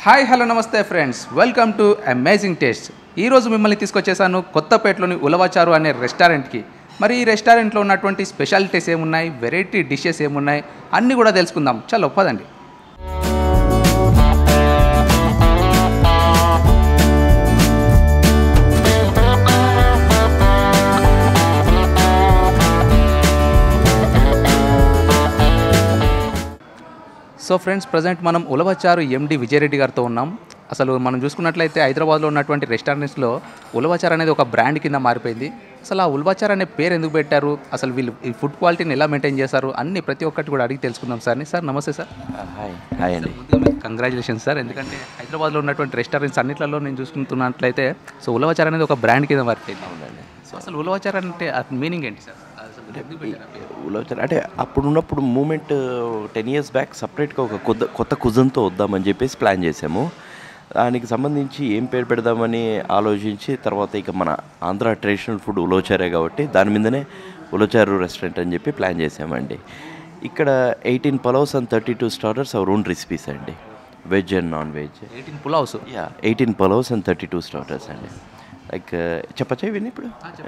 Hi hello నమస్తే friends welcome to amazing taste ఈరోజు మిమ్మల్ని తీసుకొచ్చేసాను కొత్తపేటలోని ఉలవచారు అనే రెస్టారెంట్కి మరి ఈ రెస్టారెంట్లో ఉన్నటువంటి స్పెషాలిటీస్ ఏమున్నాయి వెరైటీ డిషెస్ ఏమున్నాయి అన్నీ కూడా తెలుసుకుందాం చలో పదండి సో ఫ్రెండ్స్ ప్రజెంట్ మనం ఉలవచారు ఎండి విజయరెడ్డి గారితో ఉన్నాం అసలు మనం చూసుకున్నట్లయితే హైదరాబాద్లో ఉన్నటువంటి రెస్టారెంట్స్లో ఉలవచారు అనేది ఒక బ్రాండ్ కింద మారిపోయింది అసలు ఆ ఉలవచారు అనే పేరు ఎందుకు పెట్టారు అసలు వీళ్ళు ఈ ఫుడ్ క్వాలిటీని ఎలా మెయింటైన్ చేశారు అన్ని ప్రతి ఒక్కటి కూడా అడిగి తెలుసుకుందాం సార్ని సార్ నమస్తే సార్ హాయ్ హాయ్ అండి కంగ్రాచులేషన్స్ సార్ ఎందుకంటే హైదరాబాద్లో ఉన్నటువంటి రెస్టారెంట్స్ అన్నిట్లలో నేను చూసుకుంటున్నట్లయితే సో ఉలవచారు అనేది ఒక బ్రాండ్ కింద మారిపోయింది అవునండి సో అసలు ఉలవచారు అంటే మీనింగ్ ఏంటి సార్ అసలు ఎందుకు పెట్టారు ఆ పేరు? ఉలవచారు అంటే అప్పుడు ఉన్నప్పుడు మూమెంట్ టెన్ ఇయర్స్ బ్యాక్ సపరేట్గా ఒక కొత్త కొత్త కుజంతో వద్దామని చెప్పేసి ప్లాన్ చేసాము దానికి సంబంధించి ఏం పేరు పెడదామని ఆలోచించి తర్వాత ఇక మన ఆంధ్ర ట్రెడిషనల్ ఫుడ్ ఉలవచారే కాబట్టి దాని మీదనే ఉలవచారు రెస్టారెంట్ అని చెప్పి ప్లాన్ చేసామండి ఇక్కడ eighteen pulaos and thirty two starters our own recipes అండి veg and non veg eighteen pulaos yeah eighteen pulaos and thirty two starters అండి లైక్ చెప్పచ్చా ఇవన్నీ ఇప్పుడు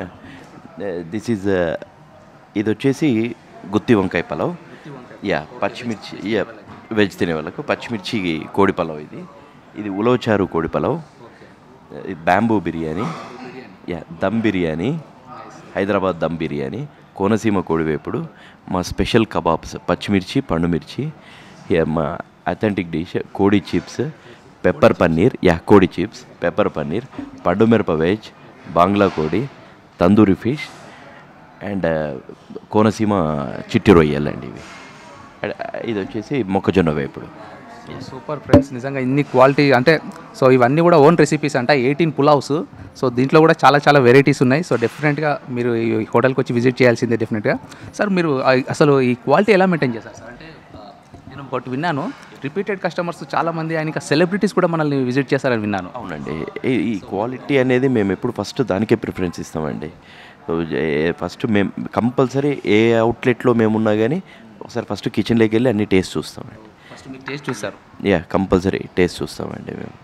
దిస్ ఈజ్ ఇది వచ్చేసి గుత్తి వంకాయ పలావ్ యా పచ్చిమిర్చి యా వెజ్ తినే వాళ్ళకు పచ్చిమిర్చి కోడి పలావ్ ఇది ఇది ఉలవచారు కోడి పలావ్ ఇది బ్యాంబూ బిర్యానీ యా దమ్ బిర్యానీ హైదరాబాద్ దమ్ బిర్యానీ కోనసీమ కోడివేపుడు మా స్పెషల్ కబాబ్స్ పచ్చిమిర్చి పండుమిర్చి యా, మా అథెంటిక్ డిష్ కోడి చిప్స్ పెప్పర్ పన్నీర్ యా కోడి చిప్స్ పెప్పర్ పన్నీర్ పండు మిరప వెజ్ బాంగ్లా కోడి తందూరి ఫిష్ అండ్ కోనసీమ చిట్టి రొయ్యలు అండి ఇవి అండ్, ఇది వచ్చేసి మొక్కజొన్న వేపుడు సూపర్ ఫ్రెండ్స్ నిజంగా ఇన్ని క్వాలిటీ అంటే సో ఇవన్నీ కూడా ఓన్ రెసిపీస్ అంట ఎయిటీన్ పులావ్స్ సో దీంట్లో కూడా చాలా చాలా వెరైటీస్ ఉన్నాయి సో డెఫినెట్గా మీరు ఈ హోటల్కి వచ్చి విజిట్ చేయాల్సిందే డెఫినెట్గా సార్ మీరు ఆ- అసలు ఈ క్వాలిటీ ఎలా మెయింటైన్ చేస్తారు సార్ అంటే ఆ, నేను ఒకటి విన్నాను రిపీటెడ్ కస్టమర్స్ చాలామంది ఆయన సెలబ్రిటీస్ కూడా మనల్ని విజిట్ చేస్తారని విన్నాను అవునండి ఈ- ఈ క్వాలిటీ అనేది మేము ఎప్పుడు ఫస్ట్ దానికే ప్రిఫరెన్స్ ఇస్తామండి ఫస్ట్ మేము కంపల్సరీ ఏ అవుట్లెట్లో మేము ఉన్నా కానీ ఒకసారి ఫస్ట్ కిచెన్లోకి వెళ్ళి అన్ని టేస్ట్ చూస్తామండి ఫస్ట్ మీరు టేస్ట్ చూస్తారు యా కంపల్సరీ టేస్ట్ చూస్తామండి మేము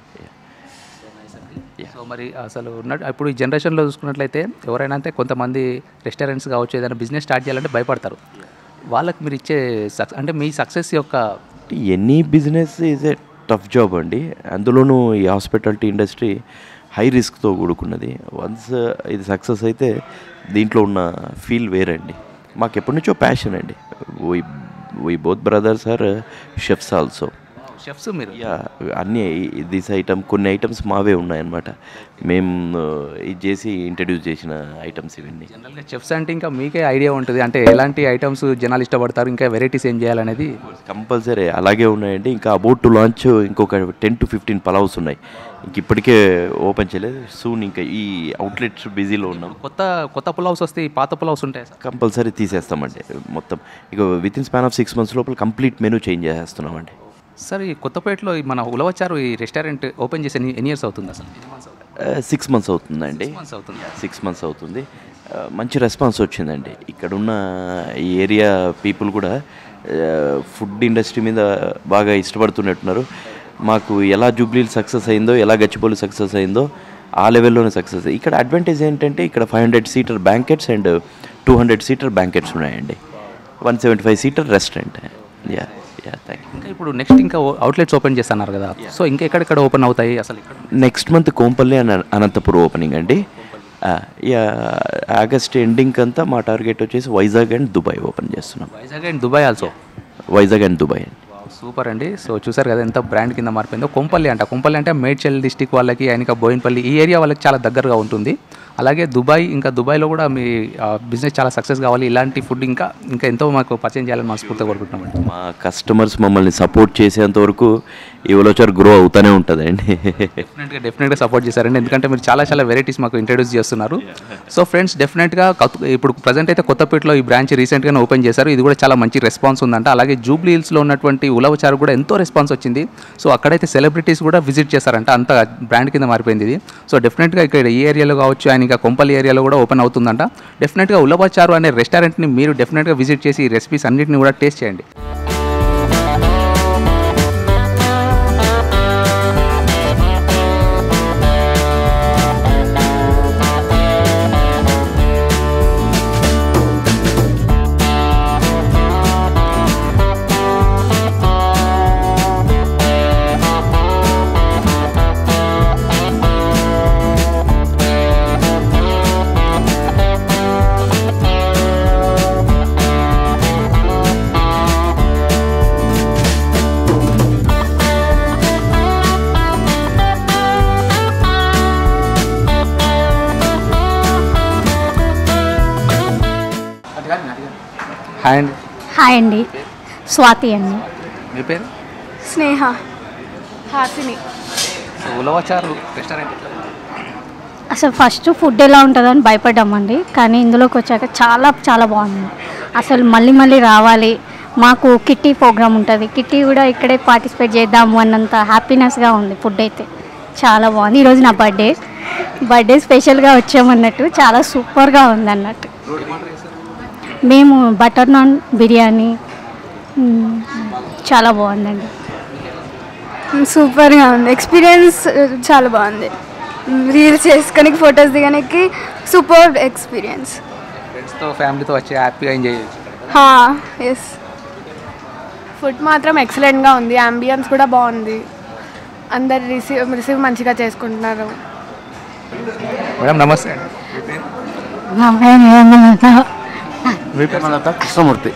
Yeah. సో మరి అసలు ఉన్నట్టు ఇప్పుడు ఈ జనరేషన్లో చూసుకున్నట్లయితే ఎవరైనా అంటే కొంతమంది రెస్టారెంట్స్ కావచ్చు ఏదైనా బిజినెస్ స్టార్ట్ చేయాలంటే భయపడతారు వాళ్ళకి మీరు ఇచ్చే సక్సెస్ అంటే మీ సక్సెస్ యొక్క any business is a tough job అండి అందులోనూ ఈ హాస్పిటాలిటీ ఇండస్ట్రీ హై రిస్క్తో కూడుకున్నది వన్స్ ఇది సక్సెస్ అయితే దీంట్లో ఉన్న ఫీల్ వేరండి మాకు ఎప్పటి నుంచో ప్యాషన్ అండి we we both brothers are chefs also chefs మీరు యా అన్ని దిస్ ఐటమ్ కొన్ని ఐటమ్స్ మావే ఉన్నాయన్నమాట మేము ఇది చేసి ఇంట్రడ్యూస్ చేసిన ఐటమ్స్ ఇవన్నీ జనరల్గా చెఫ్స్ అంటే ఇంకా మీకే ఐడియా ఉంటుంది అంటే ఎలాంటి ఐటమ్స్ జనాలు ఇష్టపడతారు ఇంకా వెరైటీస్ ఏం చేయాలనేది కంపల్సరీ అలాగే ఉన్నాయండి ఇంకా అబౌట్ టు లాంచ్ ఇంకొక టెన్ టు ఫిఫ్టీన్ పలావ్స్ ఉన్నాయి ఇంక ఇప్పటికే ఓపెన్ చేయలేదు సూన్ ఇంకా ఈ అవుట్లెట్స్ బిజీలో ఉన్నాం కొత్త కొత్త పులావ్స్ వస్తే ఈ పాత పులావ్స్ ఉంటాయి సార్ కంపల్సరీ తీసేస్తామండి మొత్తం ఇక with in span of six months లోపల కంప్లీట్ మెనూ చేంజ్ చేసేస్తున్నామండి సార్ ఈ కొత్తపేటలో ఈ మన ఉలవచారు ఈ రెస్టారెంట్ ఓపెన్ చేసి ఎన్ని ఎన్ని ఇయర్స్ అవుతుంది అసలు ఎన్ని months అవుతుంది? సిక్స్ మంత్స్ అవుతుందండి Six months అవుతుంది సిక్స్ మంత్స్ అవుతుంది ఆ, మంచి రెస్పాన్స్ వచ్చిందండి ఇక్కడున్న ఈ ఏరియా పీపుల్ కూడా ఫుడ్ ఇండస్ట్రీ మీద బాగా ఇష్టపడుతున్నట్టున్నారు మాకు ఎలా జూబ్లీలు సక్సెస్ అయిందో ఎలా గచ్చిబౌలి సక్సెస్ అయిందో ఆ లెవెల్లోనే సక్సెస్ ఇక్కడ అడ్వాంటేజ్ ఏంటంటే ఇక్కడ five hundred seater banquets and two hundred seater banquets ఉన్నాయండి one seventy five seater restaurant yeah yeah thank you ఇంకా ఇప్పుడు నెక్స్ట్ ఇంకా అవుట్లెట్స్ ఓపెన్ చేస్తున్నారు కదా సో ఇంకా ఎక్కడెక్కడ ఓపెన్ అవుతాయి అసలు ఇక్కడ next month Kompally and Anantapuram opening అండి ఆ, యా ఆగస్ట్ ఎండింగ్ అంతా మా టార్గెట్ వచ్చేసి వైజాగ్ అండ్ దుబాయ్ ఓపెన్ చేస్తున్నాం Vizag and Dubai also Vizag and Dubai అండి సూపర్ అండి సో చూసారు కదా ఎంత బ్రాండ్ కింద మారిపోయిందో కొంపల్లి అంట కొంపల్లి అంటే మేడ్చల్ డిస్టిక్ వాళ్ళకి ఆయనక బోయినపల్లి ఈ ఏరియా వాళ్ళకి చాలా దగ్గరగా ఉంటుంది అలాగే దుబాయ్ ఇంకా దుబాయ్లో కూడా మీ బిజినెస్ చాలా సక్సెస్ కావాలి ఇలాంటి ఫుడ్ ఇంకా ఇంకా ఎంతో మాకు పరిచయం చేయాలని మనస్ఫూర్తిగా కోరుకుంటున్నామండి మా కస్టమర్స్ మమ్మల్ని సపోర్ట్ చేసేంత వరకు ఈ ఉలవచారు గ్రో అవుతూనే ఉంటుందండి డెఫినెట్గా డెఫినెట్గా సపోర్ట్ చేశారండి ఎందుకంటే మీరు చాలా చాలా వెరైటీస్ మాకు ఇంట్రడ్యూస్ చేస్తున్నారు సో ఫ్రెండ్స్ డెఫినెట్గా కొత్త- ఇప్పుడు ప్రజెంట్ అయితే కొత్తపేటలో ఈ బ్రాంచ్ రీసెంట్గానే ఓపెన్ చేశారు ఇది కూడా చాలా మంచి రెస్పాన్స్ ఉందంట అలాగే జూబ్లీ హిల్స్లో ఉన్నటువంటి ఉలవచారు కూడా ఎంతో రెస్పాన్స్ వచ్చింది సో అక్కడైతే సెలబ్రిటీస్ కూడా విజిట్ చేశారంట అంత బ్రాండ్ కింద మారిపోయింది ఇది సో డెఫినెట్గా ఇక్కడ ఈ ఏరియాలో కావచ్చు ఆయన ఇంకా కొంపల్లి ఏరియాలో కూడా ఓపెన్ అవుతుందంట డెఫినెట్గా ఉలవచారు అనే రెస్టారెంట్ని మీరు డెఫినెట్గా విజిట్ చేసి ఈ రెసిపీస్ అన్నిటిని కూడా టేస్ట్ చేయండి హాయ్ అండి హాయ్ అండి స్వాతి అండి మీ పేరు స్నేహ హాసిని సో ఉలవచారు రెస్టారెంట్ ఎట్లా ఉంది? అసలు ఫస్ట్ ఫుడ్ ఎలా ఉంటుందని భయపడ్డామండి కానీ ఇందులోకి వచ్చాక చాలా చాలా బాగుంది అసలు మళ్ళీ మళ్ళీ రావాలి మాకు కిట్టి ప్రోగ్రామ్ ఉంటుంది కిట్టి కూడా ఇక్కడే పార్టిసిపేట్ చేద్దాము అన్నంత హ్యాపీనెస్గా ఉంది ఫుడ్ అయితే చాలా బాగుంది ఈరోజు నా బర్త్డే బర్త్డే స్పెషల్గా వచ్చామన్నట్టు చాలా సూపర్గా ఉంది అన్నట్టు మేము బటర్ నాన్ బిర్యానీ మ్, చాలా బాగుందండి సూపర్గా ఉంది ఎక్స్పీరియన్స్ చాలా బాగుంది రీల్స్ చేసుకోనికి ఫొటోస్ దిగడానికి సూపర్ ఎక్స్పీరియన్స్ ఫ్రెండ్స్తో ఫ్యామిలీతో వచ్చి హ్యాపీగా ఎంజాయ్ చేయొచ్చు ఎస్ ఫుడ్ మాత్రం ఎక్సలెంట్గా ఉంది అంబియన్స్ కూడా బాగుంది అందరు రిసీవ్ రిసీవ్ మంచిగా చేసుకుంటున్నారు మేడం నమస్తే అండి మీ పేరు మన కృష్ణమూర్తి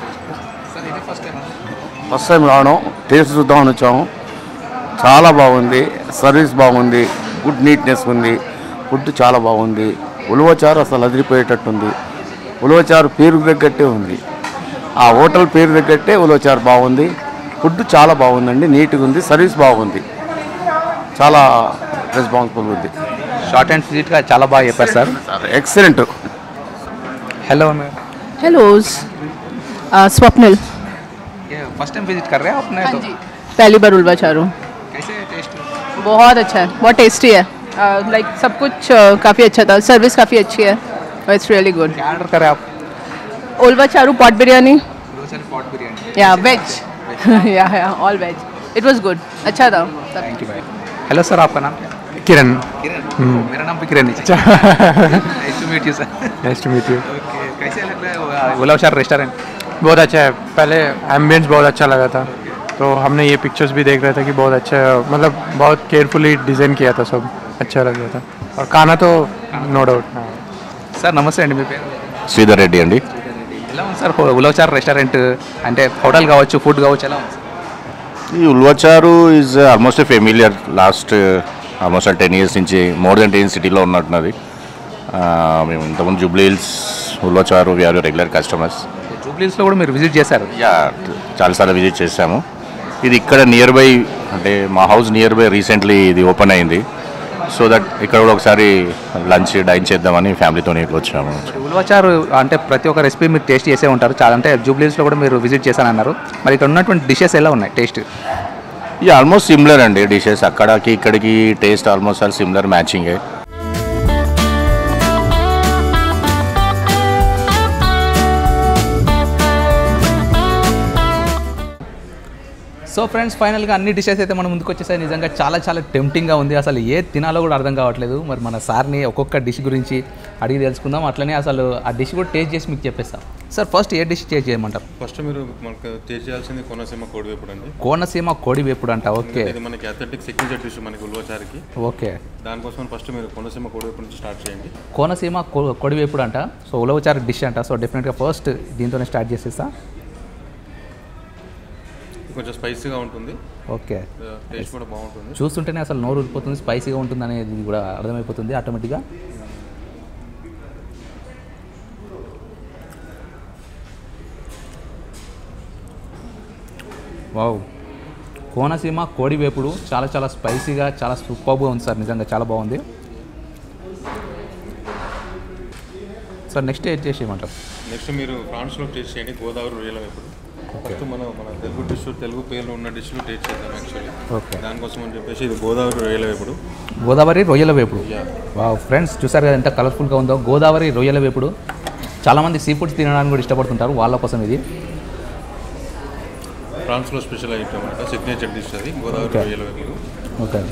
ఫస్ట్ టైం రావడం టేస్ట్ చూద్దామని వచ్చాము చాలా బాగుంది సర్వీస్ బాగుంది గుడ్ నీట్నెస్ ఉంది ఫుడ్ చాలా బాగుంది ఉలవచారు అసలు అదిరిపోయేటట్టుంది ఉలవచారు పేరు తగ్గట్టే ఉంది ఆ హోటల్ పేరు తగ్గట్టే ఉలవచారు బాగుంది ఫుడ్ చాలా బాగుందండి నీట్గా ఉంది సర్వీస్ బాగుంది చాలా రెస్పాన్సిబుల్ ఉంది షార్ట్ అండ్ స్వీట్గా చాలా బాగా చెప్పారు sir excellent hello ma'am hello Swapnil ये फर्स्ट टाइम विजिट कर रहे हैं आपने तो पहली बार उलवा चारू कैसे टेस्ट बहुत अच्छा है बहुत टेस्टी है लाइक सब कुछ काफ़ी अच्छा था सर्विस काफ़ी अच्छी है इट्स रियली गुड क्या ऑर्डर करें आप Ulavacharu pot biryani pot biryani या वेज या या all veg it was good अच्छा था सब थैंक यू भाई हेलो सर आपका नाम क्या किरण किरण मेरा नाम भी किरण है nice to meet you sir nice to meet you okay कैसे लग रहा है गुलाबशार रेस्टोरेंट बहुत अच्छा है पहले एम्बियंस बहुत अच्छा लगा था तो हमने ये पिक्चर्स भी देख रहे थे कि बहुत अच्छा है मतलब बहुत केयरफुली डिज़ाइन किया था सब अच्छा लग रहा था और खाना तो नो डाउट సార్ నమస్తే అండి మీ పేరు శ్రీధర్ రెడ్డి అండి ఎలా ఉంది సార్ ఉలవచార్ రెస్టారెంట్ అంటే హోటల్ కావచ్చు ఫుడ్ కావచ్చు ఎలా ఉంది ఈ Ulavacharu is almost familiar last almost ten years నుంచి మోర్ దెన్ టెన్ సిటీలో ఉన్నట్టున్నది ఆ, మేము ఇంతకుముందు Jubilee Hills Ulavacharu we are regular customers జూబ్లీస్లో కూడా మీరు విజిట్ చేశారు యా చాలాసార్లు విజిట్ చేశాము ఇది ఇక్కడ నియర్ బై అంటే మా హౌస్ నియర్ బై రీసెంట్లీ ఇది ఓపెన్ అయింది సో దట్ ఇక్కడ కూడా ఒకసారి లంచ్ డైన్ చేద్దామని ఫ్యామిలీతో ఇట్లా వచ్చాము ఉలవచారు అంటే ప్రతి ఒక్క రెసిపీ మీరు టేస్ట్ చేసే ఉంటారు చాలా అంటే జూబ్లీస్లో కూడా మీరు విజిట్ చేశానన్నారు మరి ఇక్కడ ఉన్నటువంటి డిషెస్ ఎలా ఉన్నాయి టేస్ట్ ఇది ఆల్మోస్ట్ సిమిలర్ అండి డిషెస్ అక్కడికి ఇక్కడికి టేస్ట్ ఆల్మోస్ట్ ఆల్ సిమిలర్ మ్యాచింగే సో ఫ్రెండ్స్ ఫైనల్గా అన్ని డిషెస్ అయితే మన ముందుకు వచ్చేసాయి నిజంగా చాలా చాలా టెంప్టింగ్గా ఉంది అసలు ఏ తినాలో కూడా అర్థం కావట్లేదు మరి మన సార్ని ఒక్కొక్క డిష్ గురించి అడిగి తెలుసుకుందాం అట్లనే అసలు ఆ డిష్ కూడా టేస్ట్ చేసి మీకు చెప్పేస్తాం సార్ ఫస్ట్ ఏ డిష్ టేస్ట్ చేయమంటారు ఫస్ట్ మీరు మనకు టేస్ట్ చేయాల్సింది కోనసీమ కోడివేపుడు అండి కోనసీమ కోడి వేపుడు అంట ఓకే ఇది మనకి అథెంటిక్ సిగ్నేచర్ డిష్ మనకి ఉల్వచారికి ఓకే దానికోసం ఫస్ట్ మీరు కోనసీమ కోడివేపుడు నుంచి స్టార్ట్ చేయండి కోనసీమ కో- కోడి వేపుడు అంట సో ఉలవచారు డిష్ అంట సో డెఫినెట్గా ఫస్ట్ దీంతోనే స్టార్ట్ చేసేస్తా ఇది కొంచెం స్పైసీగా ఉంటుంది ఓకే టేస్ట్ కూడా బాగుంటుంది చూస్తుంటేనే అసలు నోరు ఊరిపోతుంది స్పైసీగా ఉంటుంది అనేది కూడా అర్థమైపోతుంది ఆటోమేటిక్గా వావ్ కోనసీమ కోడి వేపుడు చాలా చాలా స్పైసీగా చాలా సూపర్గా ఉంది సార్ నిజంగా చాలా బాగుంది సార్ నెక్స్ట్ ఏం చేసేయమంటారు నెక్స్ట్ మీరు ఫ్రాన్స్లో టేస్ట్ చేయండి గోదావరి రొయ్యల వేపుడు ఫస్ట్ మనం మన తెలుగు డిష్ తెలుగు పేర్లు ఉన్న డిష్లు టేస్ట్ చేద్దాం యాక్చువల్లీ ఓకే దానికోసం అని చెప్పేసి ఇది గోదావరి రొయ్యల వేపుడు గోదావరి రొయ్యల వేపుడు వా ఫ్రెండ్స్ చూసారు కదా ఎంత కలర్ఫుల్గా ఉందో గోదావరి రొయ్యల వేపుడు చాలామంది సీ ఫుడ్స్ తినడానికి కూడా ఇష్టపడుతుంటారు వాళ్ళ కోసం ఇది ఫ్రాన్స్లో స్పెషల్ ఐటమ్ అనమాట సిగ్నేచర్ డిష్ అది గోదావరి Okay. రొయ్యల వేపుడు ఓకే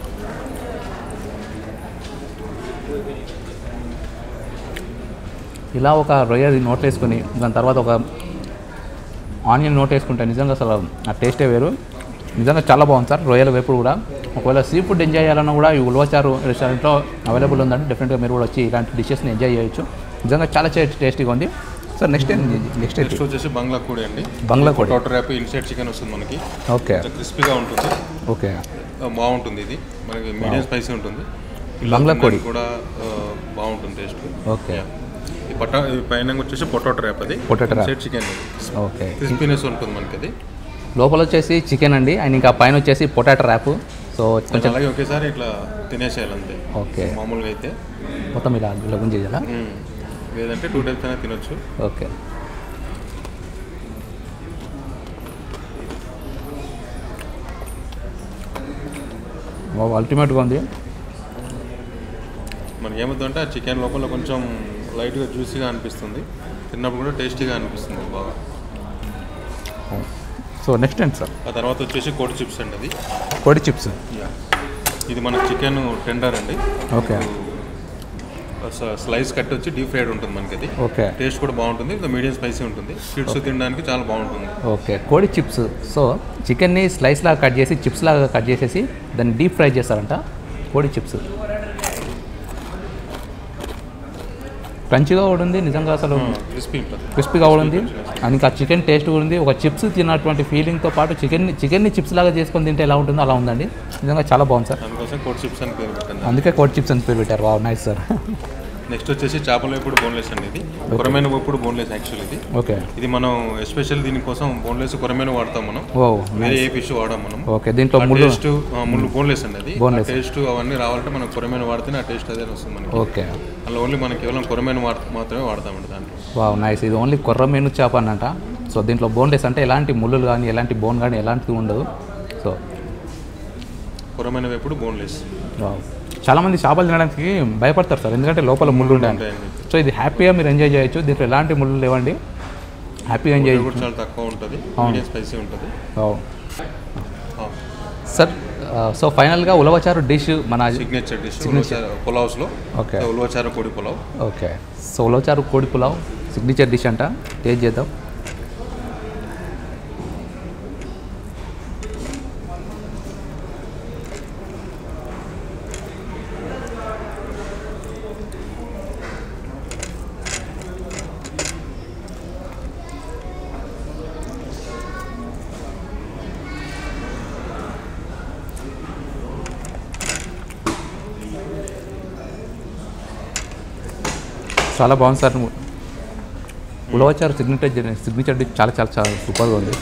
ఇలా ఒక రొయ్య నోట్ వేసుకొని దాని తర్వాత ఒక ఆనియన్ నోట్ వేసుకుంటే నిజంగా అసలు ఆ టేస్టే వేరు నిజంగా చాలా బాగుంది సార్ రొయ్యల వేపుడు కూడా ఒకవేళ సీ ఫుడ్ ఎంజాయ్ చేయాలన్నా కూడా ఈ ఉల్వచారు రెస్టారెంట్లో అవైలబుల్ ఉందంటే డెఫినెట్గా మీరు కూడా వచ్చి ఇలాంటి డిషెస్ని ఎంజాయ్ చేయొచ్చు నిజంగా చాలా టేస్టీగా ఉంది సార్ నెక్స్ట్ ఏంటి నెక్స్ట్ ఏంటి నెక్స్ట్ వచ్చేసి బంగ్లా కోడి అండి బంగ్లా కోడి. టోటల్ ర్యాప్ ఇన్సైడ్ చికెన్ వస్తుంది మనకి ఓకే కొంచెం క్రిస్పీగా ఉంటుంది ఓకే ఆ, బాగుంటుంది ఇది మనకి మీడియం స్పైసీ ఉంటుంది బంగ్లా కోడి. కూడా ఆ, బాగుంటుంది టేస్ట్ ఓకే ఈ పొటా ఈ పైన వచ్చేసి పొటాటో ర్యాప్ అది Potato wrap. Side chicken okay క్రిస్పీనెస్ ఉంటుంది మనకి అది లోపల వచ్చేసి చికెన్ అండి అండ్ ఇంకా పైన వచ్చేసి పొటాటో ర్యాప్ సో కొంచెం అలాగే ఒకేసారి ఇట్లా తినేసేయాలి అంతే ఓకే మామూలుగా అయితే మొత్తం ఇలా ఇలా గుంజేయాలా మ్మ్. లేదంటే టూ టైప్స్ అయినా తినొచ్చు ఓకే అల్టిమేట్గా ఉంది మనకి ఏమవుతుందంటే ఆ చికెన్ లోపల కొంచెం లైట్గా జ్యూసీగా అనిపిస్తుంది తిన్నప్పుడు కూడా టేస్టీగా అనిపిస్తుంది బాగా సో నెక్స్ట్ ఏంటి సార్ ఆ తర్వాత వచ్చేసి కోడి చిప్స్ అండి అది కోడి చిప్స్ ఇది మన చికెన్ టెండర్ అండి ఓకే స- స్లైస్ కట్ వచ్చి డీప్ ఫ్రైడ్ ఉంటుంది మనకి అది ఓకే టేస్ట్ కూడా బాగుంటుంది ఇది మీడియం స్పైసీ ఉంటుంది కిడ్స్ తినడానికి చాలా బాగుంటుంది ఓకే కోడి చిప్స్ సో చికెన్ని స్లైస్ లాగా కట్ చేసి చిప్స్ లాగా కట్ చేసేసి దాన్ని డీప్ ఫ్రై చేస్తారంట కోడి చిప్స్ క్రంచిగా కూడా ఉంది నిజంగా అసలు క్రిస్పీ ఉంటుంది క్రిస్పీగా కూడా ఉంది అండ్ ఇంకా చికెన్ టేస్ట్ కూడా ఉంది ఒక చిప్స్ తిన్నటువంటి ఫీలింగ్తో పాటు చికెన్ చికెన్ని చిప్స్ లాగా చేసుకొని తింటే ఎలా ఉంటుందో అలా ఉందండి నిజంగా చాలా బాగుంది సార్ దానికోసం కోడి చిప్స్ అని పేరు పెట్టండి అందుకే కోడి చిప్స్ అని పేరు పెట్టారు వావ్ నైస్ సార్ నెక్స్ట్ వచ్చేసి చేపల వేపుడు బోన్లెస్ అండి ఇది కొరమైన వేపుడు బోన్లెస్ యాక్చువల్ ఇది ఓకే ఇది మనం ఎస్పెషల్ దీనికోసం బోన్లెస్ కొరమైన వాడతాం మనం ఓ వేరే ఏ ఫిష్ వాడాం మనం ఓకే దీంట్లో ముళ్ళు టేస్ట్ ముళ్ళు బోన్లెస్ అండి అది Boneless. టేస్ట్ అవన్నీ రావాలంటే మనం కొరమైన వాడితేనే ఆ టేస్ట్ అదే వస్తుంది మనకి ఓకే అలా ఓన్లీ మనం కేవలం కొరమైన వాడ మాత్రమే వాడతామండి దాంట్లో వావ్ నైస్ ఇది ఓన్లీ కొర్ర మెను చేప అన్నట సో దీంట్లో బోన్లెస్ అంటే ఎలాంటి ముళ్ళులు కానీ ఎలాంటి బోన్ కానీ ఎలాంటిది ఉండదు సో కొరమైన వేపుడు బోన్లెస్ వావ్ చాలామంది చేపలు తినడానికి భయపడతారు సార్ ఎందుకంటే లోపల ముళ్ళు ఉంటాయి ఉంటాయండి. సో ఇది హ్యాపీగా మీరు ఎంజాయ్ చేయొచ్చు దీంట్లో ఎలాంటి ముళ్ళు లేవండి హ్యాపీగా ఎంజాయ్ కూడా చాలా తక్కువ ఉంటుంది అవును. మీడియం స్పైసీ ఉంటుంది వావ్ ఆ, సార్ సో ఫైనల్గా ఉలవచారు డిష్ మన సిగ్నేచర్ డిష్ Signature. పులావ్స్లో ఓకే ఉలవచార పొడి పులావ్ ఓకే సో ఉలవచారు కోడి పులావ్ సిగ్నేచర్ డిష్ అంట టేస్ట్ చేద్దాం చాలా బాగుంది sir Ulavacharu signature signature dish చాలా చాలా చాలా సూపర్గా ఉంది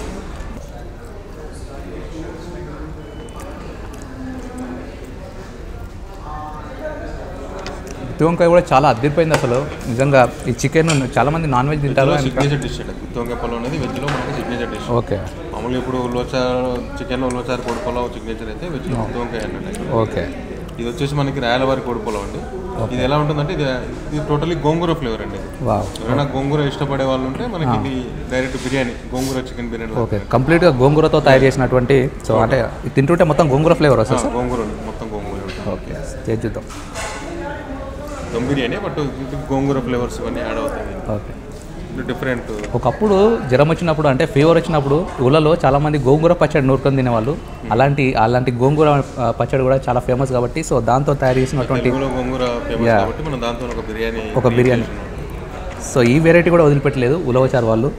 గుత్తి వంకాయ కూడా చాలా అద్దరిపోయింది అసలు నిజంగా ఈ చికెన్ చాలా మంది నాన్ వెజ్ తింటారు and ఇంకా- సిగ్నేచర్ డిష్ అండి గుత్తి పులావ్ అనేది వెజ్లో మనకి సిగ్నేచర్ డిష్ ఓకే మామూలుగా ఇప్పుడు ఉలవచారు చికెన్ ఉలవచారు కోడి పులావ్ సిగ్నేచర్ అయితే వెజ్లో గుత్తి వంకాయ అన్నట్టు ఓకే ఇది వచ్చేసి మనకి రాయలవారి కోడి పులావ్ అండి ఇది ఎలా ఉంటుందంటే ఇది ఇది టోటలీ గోంగూర ఫ్లేవర్ అండి ఇది. వావ్ ఎవరైనా గోంగూర ఇష్టపడే వాళ్ళు ఉంటే మనకి ఇది direct biryani gongura chicken biryani okay కంప్లీట్గా గోంగూరతో తయారు చేసినటువంటి సో అంటే ఇది తింటుంటే మొత్తం గోంగూర ఫ్లేవర్ వస్తుంది సార్ గోంగూర ఉంది, మొత్తం గోంగూర ఉంటుంది ఓకే చేసి చూద్దాం దమ్ బిర్యానీ బట్ గోంగూర ఫ్లేవర్స్ ఇవన్నీ యాడ్ అవుతాయి ఓకే డిఫరెంట్ ఒకప్పుడు జ్వరం వచ్చినప్పుడు అంటే ఫీవర్ వచ్చినప్పుడు ఊళ్ళలో చాలామంది గోంగూర పచ్చడి నూరుకొని తినేవాళ్ళు అలాంటి అలాంటి గోంగూర ఆ, పచ్చడి కూడా చాలా ఫేమస్ కాబట్టి సో దాంతో తయారు చేసినటువంటి తెలుగులో గోంగూర ఫేమస్ Yeah. కాబట్టి మనం దాంతో ఒక బిర్యానీ ఒక బిర్యానీ సో ఈ వెరైటీ కూడా వదిలిపెట్టలేదు ఉలవచారు వాళ్ళు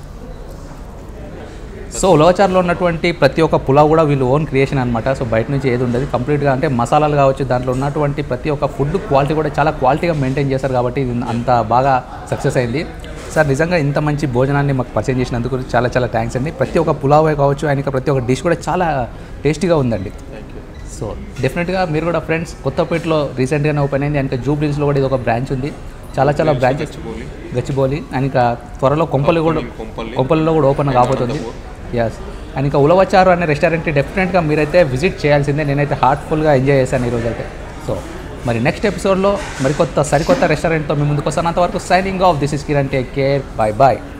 సో ఉలవచారులో ఉన్నటువంటి ప్రతి ఒక్క పులావ్ కూడా వీళ్ళు ఓన్ క్రియేషన్ అనమాట సో బయట నుంచి ఏది ఉండదు కంప్లీట్గా అంటే మసాలాలు కావచ్చు దాంట్లో ఉన్నటువంటి ప్రతి ఒక్క ఫుడ్ క్వాలిటీ కూడా చాలా క్వాలిటీగా మెయింటైన్ చేశారు కాబట్టి ఇది అంత బాగా సక్సెస్ అయింది సార్ నిజంగా ఇంత మంచి భోజనాన్ని మాకు పరిచయం చేసినందుకు చాలా చాలా థ్యాంక్స్ అండి ప్రతి ఒక్క పులావే కావచ్చు ఆయన ప్రతి ఒక్క డిష్ కూడా చాలా టేస్టీగా ఉందండి థ్యాంక్ యూ సో డెఫినెట్గా మీరు కూడా ఫ్రెండ్స్ కొత్తపేటలో రీసెంట్గానే ఓపెన్ అయింది ఇంకా జూబ్లీస్లో కూడా ఇది ఒక బ్రాంచ్ ఉంది చాలా చాలా బ్రాంచెస్ గచ్చిబౌలి. గచ్చిబౌలి అండ్ ఇంకా త్వరలో కొంపల్లి కూడా కొంపల్లి. కొంపల్లిలో కూడా ఓపెన్ కాబోతుంది ఎస్ అండ్ ఇంకా ఉలవచారు అనే రెస్టారెంట్కి డెఫినెట్గా మీరైతే విజిట్ చేయాల్సిందే నేనైతే హార్ట్ఫుల్గా ఎంజాయ్ చేశాను ఈరోజు అయితే సో మరి నెక్స్ట్ ఎపిసోడ్లో మరికొత్త సరికొత్త రెస్టారెంట్తో మీ ముందుకు వస్తాను అంతవరకు signing off this is Kiran take care bye bye